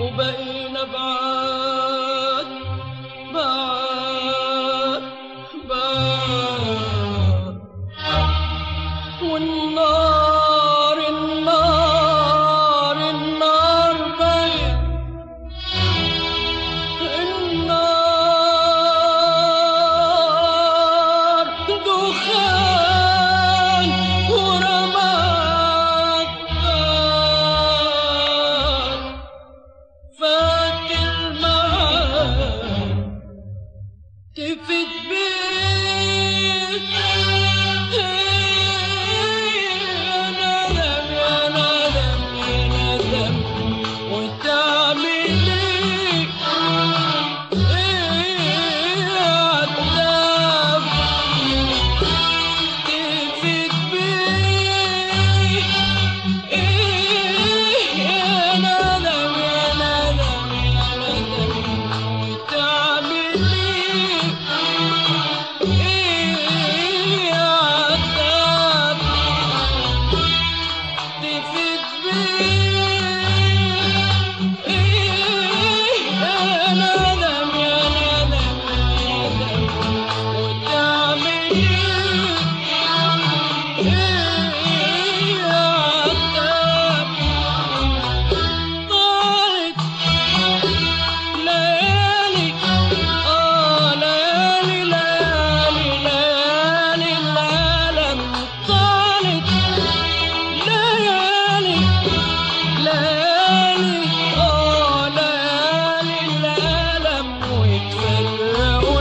وبقينا بعاد بعاد بعاد والنار النار النار بقت النار دخان ورماد فات المعاد تفت بيت يا ندم يا ندم يا ندم وتعمل ايه ايه عذاب تفت بيت ايه يا ندم يا ندم يا ندم وتعمل ايه ايه عذاب تفت بيه ايه يا ندم يا ندم يا ندم وتعمل ايه ايه عذاب طارت ليالي آه ليالي ليالي ليالي العالم طالت ليالي ليالي آه ليالي العالم ويتفرقوا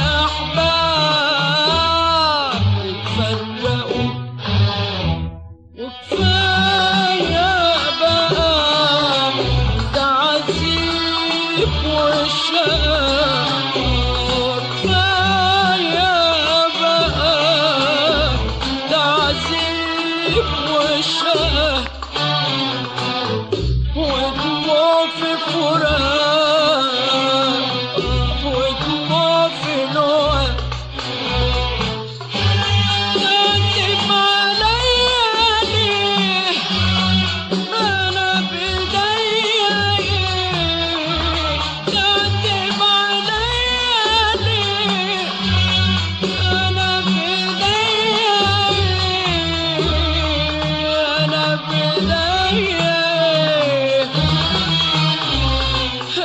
الأحباب ويتفرقوا وكفاية بقى تعذيب والشقاء كفاية بقى تعذيب والشقاء ودموع في فراق ودموع في نوع كاتب عليا ليه انا بايديا ايه كاتب عليا ليه انا بايديا ايه انا بايديا ايه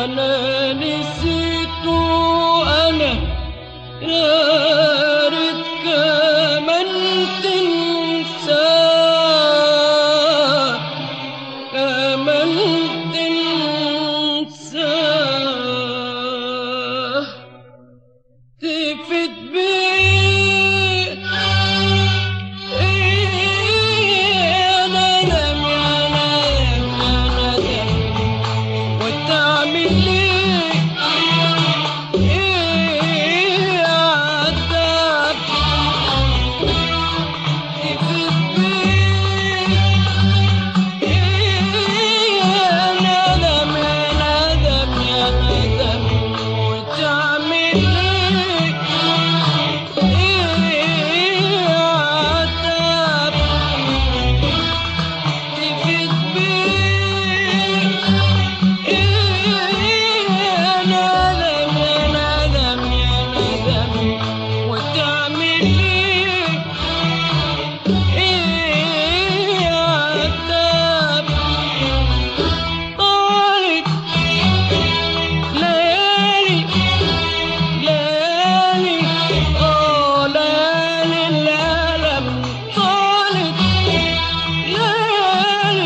أنا نسيت أنا يا ريت كمان تنساه كمان تنساه تفت بيه إيه أنا لم يا ندم يا ندم وتعمل ليه إيه عذاب تفت بيه إيه يا ندم يا ندم يا ندم وتعمل ليه إيه عتاب تفت بيه إيه يا ندم يا ندم يا ندم وتعمل ليه إيه عتاب طالت ليالي ليالي اه ليالي الألم طالت ليالي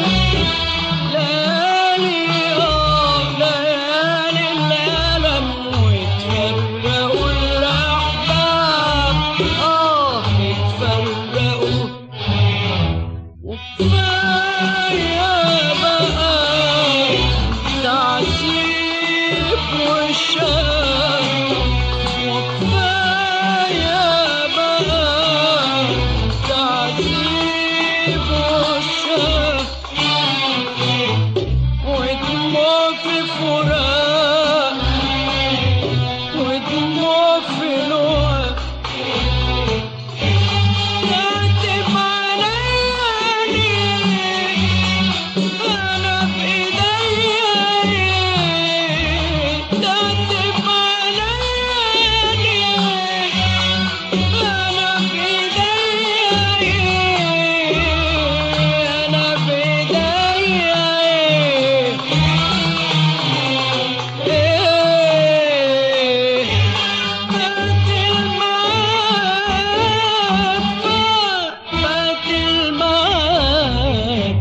ليالي اه ليالي الألم وتفرقوا الأحباب اه اتفرقوا وكفاية بقى تعذيب والشام وكفاية بقى تعذيب والشام ودموع في فراق ودموع في لوع كاتب عليا أنا بإيديا كاتب عليا أنا بإيديا أنا بإيديا إيه فات المعاد فات المعاد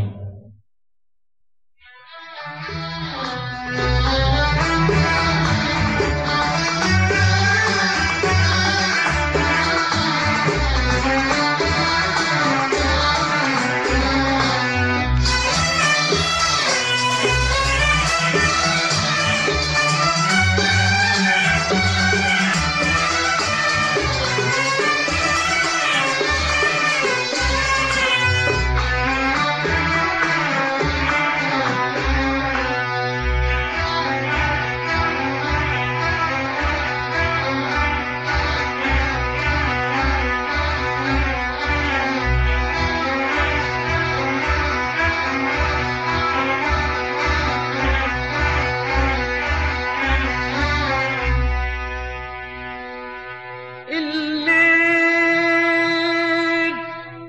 الليل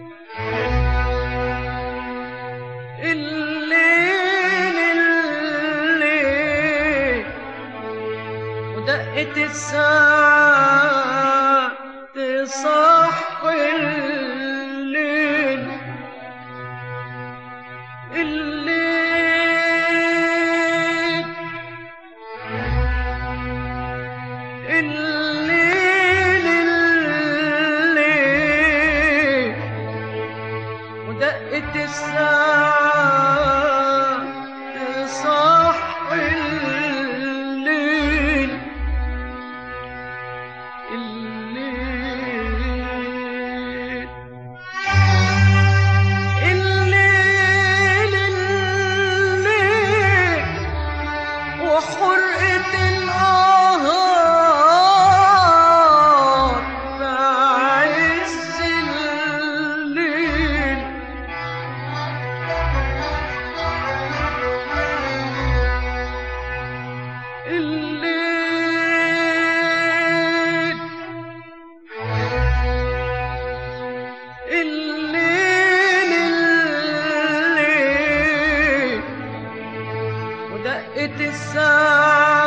الليل الليل ودقة الساعة تصحي الليل الليل الليل الليل ودقة الساعة تصحي الليل الليل الليل الليل وحرقة النهار بعز الليل الليل الليل الليل ودقة الساعة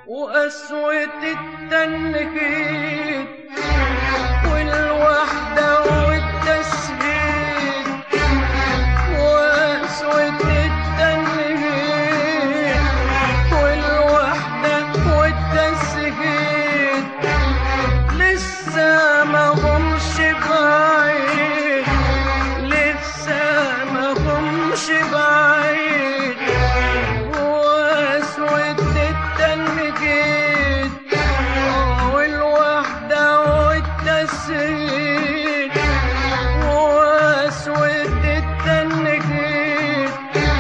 وقسوة التنكيد والوحدة والتسهيل وقسوة التنكيد والوحدة والتسهيل لسه ما همش بعيد لسه ما همش بعيد واسود التنجيد والوحدة والتسهيل واسود التنجيد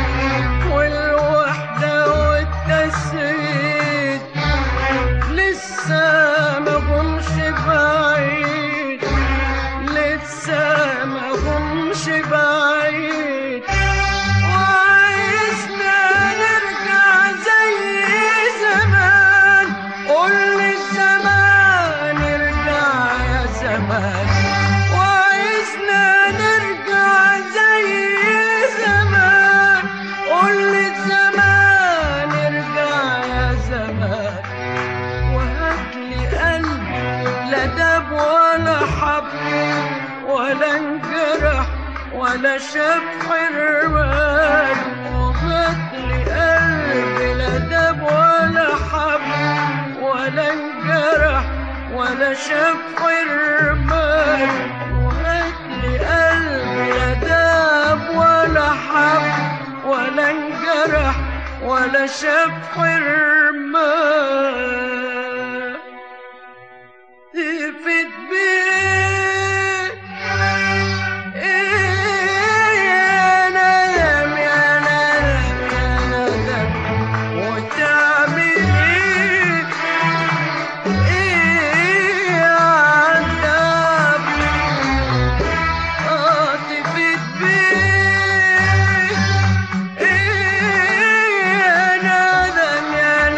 والوحدة والتسهيل لسه ما همش بعيد لسه ما همش بعيد وعايزنا نرجع زي زمان قول لي الزمان ارجع يا زمان وعايزنا نرجع زي زمان قول لي الزمان ارجع يا زمان وهاتلي قلب لا داب ولا حب ولا انجرح ولا شاف حرمان وهاتلي قلب لا داب ولا حب ولا انجرح ولا شاف حرمان وهاتلي قلب لا داب ولا حب ولا انجرح ولا شاف حرمان تفت بيه إيه يا ندم يا ندم يا ندم وتعمل ايه ايه يا عذاب عاطفت بيه ايه يا ندم يا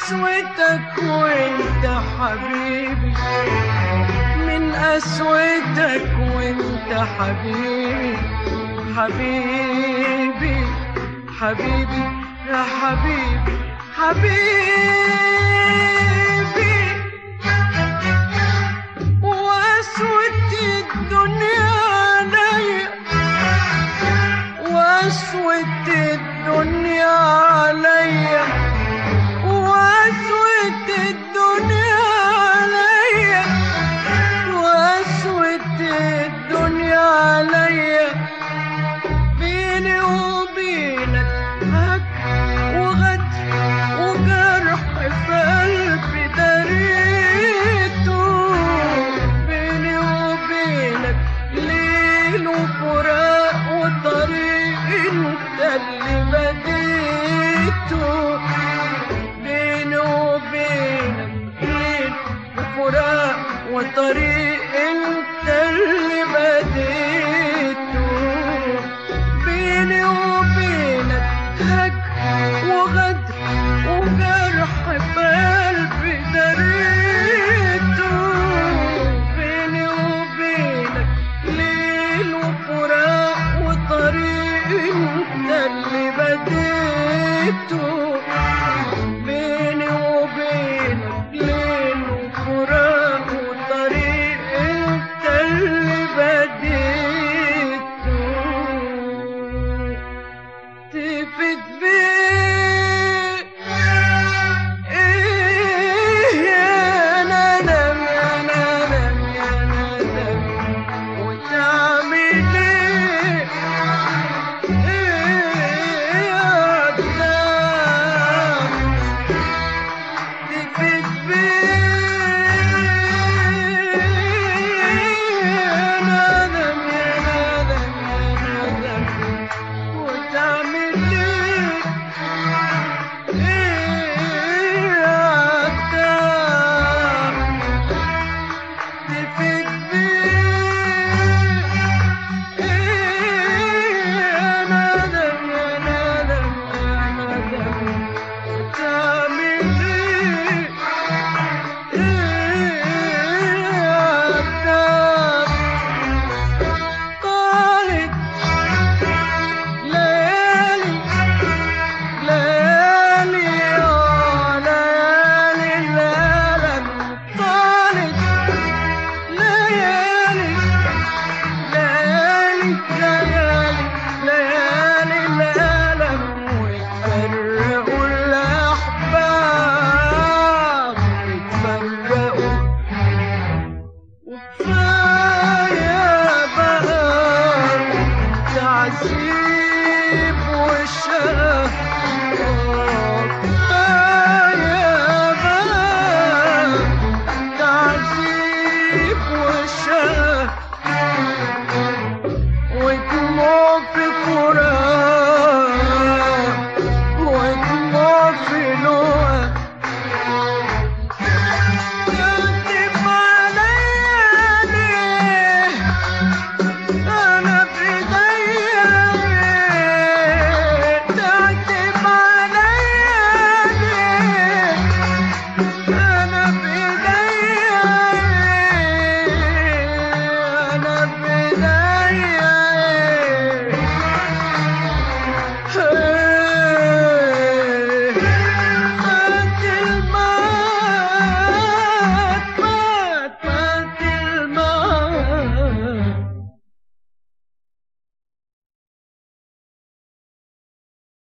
قسوتك وانت حبيبي من قسوتك وانت حبيبي حبيبي حبيبي يا حبيبي حبيبي واسود الدنيا عليا واسود الدنيا عليا واسود الدنيا عليا واسود الدنيا عليا بيني وبينك هك وغد وجرح في قلبي دريته بيني وبينك ليل وفراق وطريق انت اللي بديته بيني وبينك ليل وفراق وطريق انت اللي